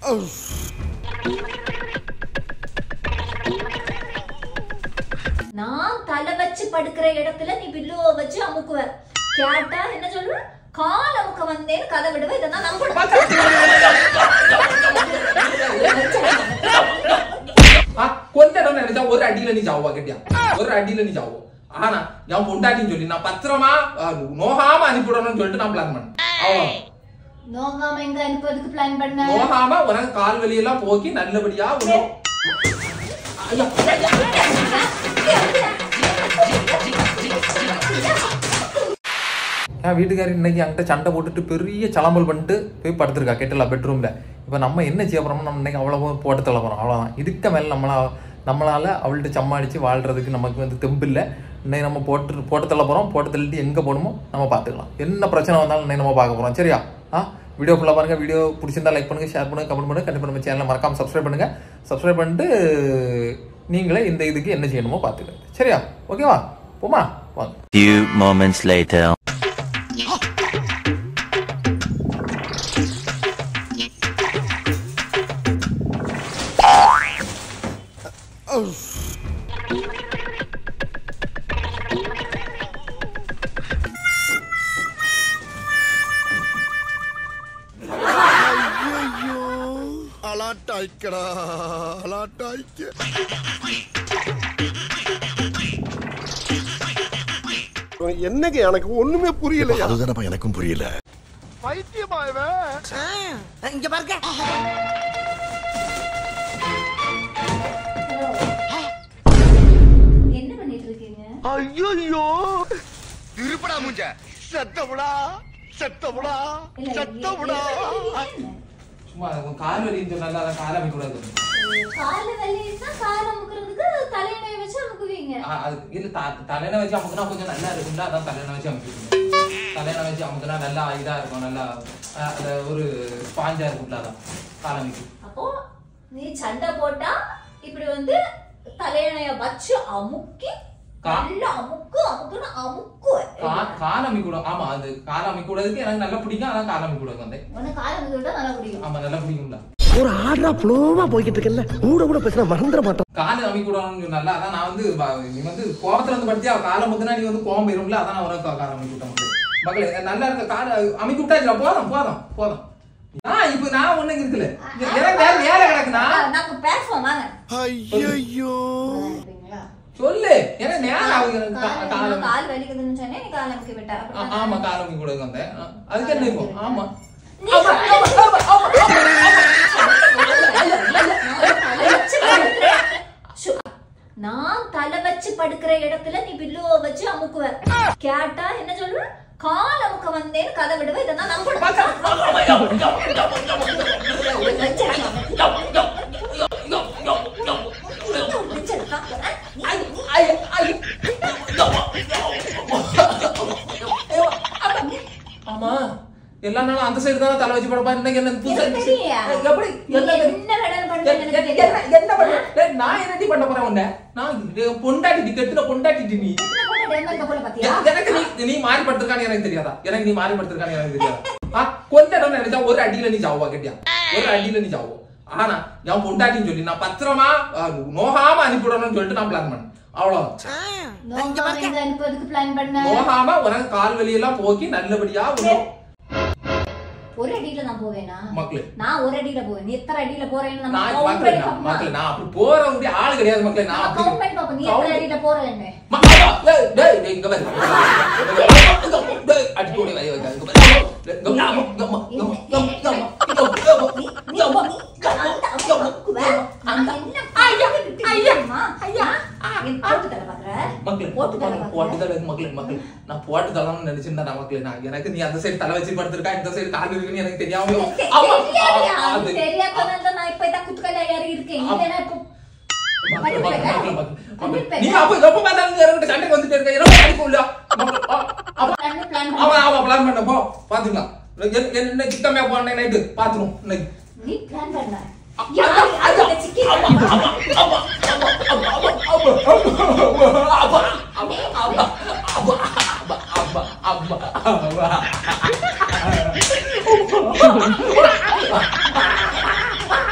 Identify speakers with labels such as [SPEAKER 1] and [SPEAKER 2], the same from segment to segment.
[SPEAKER 1] நான் தலை வச்சு படுக்கிற இடத்துல நீ பில்லுவை வச்சு அமுக்குவ கேட்டா என்ன சொல்லுவ கால் அமுக்க வந்தேன்னு கதை விடுவ இதெல்லாம் நம்பணும்
[SPEAKER 2] ആ കൊല്ലണം നിனைச்சா ஒரு அடியில நீ சாவா கேட்டியா ஒரு அடியில நீ சாவோ ஆனா ഞാൻ பொண்டாட்டின்னு சொல்லி நான் பத்திரமா ஆ, நோகாம அனுப்பிவிடணும்னு சொல்லிட்டு நான் பிளான் பண்ணேன் அவ்வளவு
[SPEAKER 1] நோகாம எங்க அனுப்புறதுக்கு பிளான் பண்ண
[SPEAKER 2] நோகாம உனக்கு கால் வலியெல்லாம் போக்கி நல்லபடியா உன்னை- ஐயா, என் வீட்டுக்காரி இன்னைக்கு என்கிட்ட சண்டை போட்டுட்டு பெரிய சலம்பல் பண்ணிட்டு போய் படுத்திருக்கா கேட்டல பெட்ரூம்ல இப்போ நம்ம என்ன செய்ய போறோம்னா நம்ம இன்னைக்கு அவ்வளவு போட்டு தள்ள போறோம் அவ்வளவுதான் இதுக்கு மேல நம்மளா நம்மளால அவள்கிட்ட சம்மாடிச்சு வாழ்றதுக்கு நமக்கு வந்து தெம்பு இல்லை இன்னைக்கு நம்ம போட்டு போட்டு தள்ள போறோம் போட்டு தள்ளிட்டு எங்க போகணுமோ நம்ம பார்த்துக்கலாம் என்ன பிரச்சனை வந்தாலும் இன்னைக்கு நம்ம பார்க்க போறோம் சரியா ஆ வீடியோ ஃபுல்லாக பாருங்க வீடியோ பிடிச்சிருந்தா லைக் பண்ணுங்க ஷேர் பண்ணுங்க கமெண்ட் பண்ணுங்க கண்டிப்பாக நம்ம சேனலை மறக்காம சப்ஸ்கிரைப் பண்ணுங்க சப்ஸ்கிரைப் பண்ணிட்டு நீங்களே இந்த இதுக்கு என்ன செய்யணுமோ பார்த்துக்கங்க சரியா ஓகேவா போமா வாங்க
[SPEAKER 3] Few moments later.
[SPEAKER 4] ஐயோ அலாட்டாய்க்கடா அலாட்டாய்க்க என்னங்க எனக்கு ஒண்ணுமே புரியல அதுதானப்பா எனக்கும் புரியல பைத்தியமா இவன்
[SPEAKER 5] இங்க பாருங்க
[SPEAKER 1] என்ன பண்ணிட்டு இருக்கீங்க
[SPEAKER 4] ஐயோ திருப்படா மூஞ்ச செத்தமுடா செத்தமுடா
[SPEAKER 1] இல்ல,
[SPEAKER 4] செத்தமுடா
[SPEAKER 1] என்ன?
[SPEAKER 2] சும்மா உன் கால் வலின்னு சொன்னால அதை கால் அமைக்கூடாது
[SPEAKER 1] கால வலின்னா கால் அமுக்குறதுக்கு தலையணை வச்சு அமுக்குவீங்க
[SPEAKER 2] ஆ, அது இல்ல த- தலையணை வச்சு அமுக்குனா கொஞ்சம் நல்லா இருக்கும்ல அதான் தலையணை வச்சு அமுக்கிக்கணும் தலையணை வச்சு அமுக்குனா நல்லா இதா இருக்கும் நல்லா ஆ, அது ஒரு ஸ்பாஞ்சா இருக்கும்ல அதான் கால் அமைக்கு
[SPEAKER 1] அப்போ நீ சண்டை போட்டா இப்படி வந்து தலையணைய வச்சு அமுக்கி
[SPEAKER 2] கா-
[SPEAKER 1] நல்லா அமுக்கு அமுக்குன்னு அமுக்கு
[SPEAKER 2] கா- கால் அமைக்கூடும் ஆமா அது கால் அமைக்கூடதுக்கு எனக்கு நல்லா பிடிக்கும் அதான் கால் அமைக்கூடாது வந்து
[SPEAKER 1] உனக்கு கால் அமுக்கி விட்டா நல்லா பிடிக்கும்
[SPEAKER 2] ஆமா நல்லா பிடிக்கும்ல
[SPEAKER 5] ஒரு ஆர்டரா ஃப்ளோவா போய்கிட்டு இருக்கல கூட கூட பேசினா மறந்துட மாட்டோம்
[SPEAKER 2] கால் அமைக்கூடாதுன்னு சொன்னால அதான் நான் வந்து வ- நீ வந்து கோபத்துல வந்து படிச்சா காலை முத்துனா நீ வந்து கோபம் போயிரும்ல அதான் நான் உனக்கு கால் அமைக்க விட்டேன் மக்களே. மக்களே நல்லா இருக்க கால் அமைக்க விட்டாச்சுல போதும் போதும் போதும் ஆ இப்ப நான் ஒண்ணு இருக்குல்ல எனக்கு வேற வேலை கிடக்குனா
[SPEAKER 1] ஆ, நம்ம பேசுவோம் வாங்க
[SPEAKER 4] ஐயோ
[SPEAKER 1] நல்லா இருப்பீங்களா?
[SPEAKER 2] சொல்லு ஏன்னா நேரம் ஆகுது எனக்கு கா-
[SPEAKER 1] கால்
[SPEAKER 2] கால்
[SPEAKER 1] வலி- கால் வலிக்குதுன்னு சொன்னேன் நீ கால் அமுக்கி விட்டா
[SPEAKER 2] ஆ- ஆமா கால் அமைக்க கூடாது வந்தேன் ஆ, அதுக்கு என்ன இப்போ ஆமா
[SPEAKER 1] நீ கால் ஷு. நான் தலை வச்சு படுக்கிற இடத்துல நீ பில்லுவை வச்சு அமுக்குவ கேட்டா என்ன சொல்லுவ கால் அமுக்க வந்தேன்னு கதை விடுவ இதெல்லாம்
[SPEAKER 2] ஆமா எல்லா நாளும் அந்த சைடு தான் தலை வச்சு படப்பா இன்னைக்கு என்ன புதுசா இருந்துச்சு? எப்படி என்ன
[SPEAKER 1] என்ன வேணாலும் பண்ணுவேன்னு எனக்கு
[SPEAKER 2] என்ன-
[SPEAKER 1] தெரியும்.
[SPEAKER 2] என்ன- என்ன பண்ண டேய், நான் என்னடி பண்ண போறேன் உன்னை நான் இது பொண்டாட்டி கெட்டுல பொண்டாட்டி நீ
[SPEAKER 1] எத்தனை பொண்ணு டென்மார்க் கப்பல்ல பாத்தியா?
[SPEAKER 2] எ- எனக்கு நீ நீ மாறி படுத்திருக்கான்னு எனக்கு தெரியாதா எனக்கு நீ மாறி படுத்திருக்கான்னு எனக்கு தெரியாதா ஆ கொல்லணும் நினைச்சா ஒரு அடியில நீ சாவா கேட்டியா ஒரு அடியில நீ சாவோ ஆனா என் பொண்டாட்டின்னு சொல்லி நான் பத்திரமா ஆ, நோகாம அனுப்பிவிடணும்னு சொல்லிட்டு நான் பிளான் பண்ணேன் அவ்வளவுதான்
[SPEAKER 1] நோகாம எங்க அனுப்புறதுக்கு plan பண்ண?
[SPEAKER 2] நோகாம உனக்கு கால் வலியெல்லாம் போக்கி நல்லபடியா உன்னை
[SPEAKER 1] ஒரு அடியில நான் போவேனா
[SPEAKER 2] மக்களே
[SPEAKER 1] நான் ஒரு அடியில போவேன் நீ எத்தனை அடியில போறேன்னு நம்ம
[SPEAKER 2] நான்
[SPEAKER 1] count
[SPEAKER 2] மக்களே
[SPEAKER 1] பண்ணி
[SPEAKER 2] நான்
[SPEAKER 1] பார்ப்போமா?
[SPEAKER 2] மக்களே நான் அப்படி போறவங்க ஆளு கிடையாது மக்களே நான்
[SPEAKER 1] நம்ம
[SPEAKER 2] அப்படி
[SPEAKER 1] count பண்ணி பார்ப்போம். நீ எத்தனை
[SPEAKER 2] count-
[SPEAKER 1] அடியில போறேன்னு.
[SPEAKER 2] ம- ஆமா, டேய், டேய், டேய், இங்க பாரு. டேய், அடி போடு, வை, வை, இங்க பாரு. கம்மா, கம்மா, கம்மா, கம்மா, கம்மா, கம்மா, கம்மா,
[SPEAKER 1] நீ- நீ-
[SPEAKER 2] கம்மா,
[SPEAKER 1] நீ கால் அமுக்கு, அமுக்குவ. நான் என்ன பண்ணி விட்டு தெரியுமா? என் போட்டு தர பாக்குற?
[SPEAKER 2] மக்களே,
[SPEAKER 1] போட்டு தர
[SPEAKER 2] மக்களே,
[SPEAKER 1] பாக்குற?
[SPEAKER 2] போட்டு தலை, மக்களே, மக்களே. நான் போட்டு தரலாம்னு நினைச்சிருந்தேன் நான் மக்களே. நான் எனக்கு நீ அந்த சைடு தலை வச்சு படுத்திருக்கா இந்த சைடு கால் இருக்குன்னு எனக்கு தெரியாம
[SPEAKER 1] தெ-
[SPEAKER 2] ஆமா,
[SPEAKER 1] தெரியாதயா?
[SPEAKER 2] ஆ,
[SPEAKER 1] அது
[SPEAKER 2] அது-
[SPEAKER 1] தெரியாதனால தான் நான் இப்ப இதான் குத்துக்கல்ல ஏறி இருக்கேன். இல்லைன்னா இப்போ
[SPEAKER 2] மக்களே, மக்களே, மக்களே, மக்களே, மக்களே.
[SPEAKER 1] கண்டிப்பா.
[SPEAKER 2] நீ அப்ப எப்ப பார்த்தாலும் இங்க இருந்துட்டு சண்டைக்கு வந்துட்டு இருக்க எனக்கு அடிக்கும் இல்ல மக்களே, ஆ, அப்ப
[SPEAKER 1] plan plan
[SPEAKER 2] அவன்
[SPEAKER 1] பண்ணு.
[SPEAKER 2] அவன் பிளான் பண்ண போ பாத்துக்கலாம் என்ன- என்ன சிக்கமே போன நைட்டு பாத்துரும் இன்னைக்கு
[SPEAKER 1] நீ plan பண்ண.
[SPEAKER 2] ஆ,
[SPEAKER 1] யாரு
[SPEAKER 2] ஆமா,
[SPEAKER 1] யாரு
[SPEAKER 2] ஆமா,
[SPEAKER 1] சிக்கி-
[SPEAKER 2] ஆமா, ஆமா, ஆமா, ஆமா, ஆமா, ஆமா, ஆமா, ஆமா, ஆமா, ஆமா, ஆமா, ஆமா, ஆமா.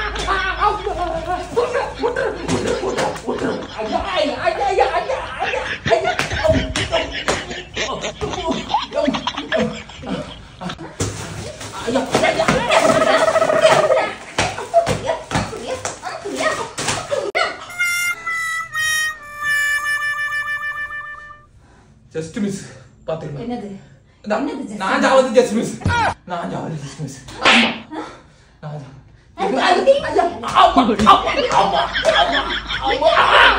[SPEAKER 2] ஜஸ்ட் மிஸ் பாத்துக்கணும்
[SPEAKER 1] என்னது
[SPEAKER 2] நான்
[SPEAKER 1] என்னது just
[SPEAKER 2] நான் ஜாவது ஜஸ்ட் மிஸ் நான் ஜாவது ஜஸ்ட் மிஸ் ஆமா நான் ஜா-
[SPEAKER 1] அது அழுதி.
[SPEAKER 2] ஆமா ஆமா ஆமா ஆமா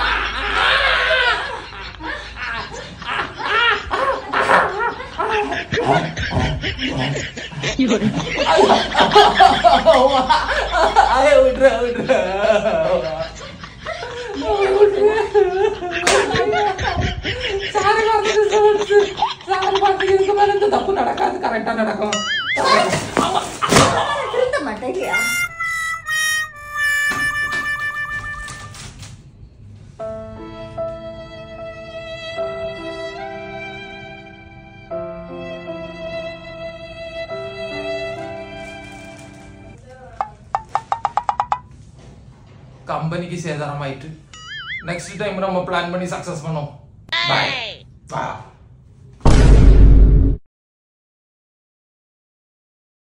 [SPEAKER 2] ஐய விட்ரு விட்ரு சாரி பார்த்துட்டு சாரி பார்த்துட்டு இதுக்கு மேல இந்த தப்பு நடக்காது கரெக்டா நடக்கும்
[SPEAKER 1] நான் திருந்த மாட்டேன் இல்லையா
[SPEAKER 2] கம்பெனிக்கு சேதாரமாயிட்டு நெக்ஸ்ட் டைம் நம்ம பிளான் பண்ணி சக்சஸ் பண்ணோம் பாய் வா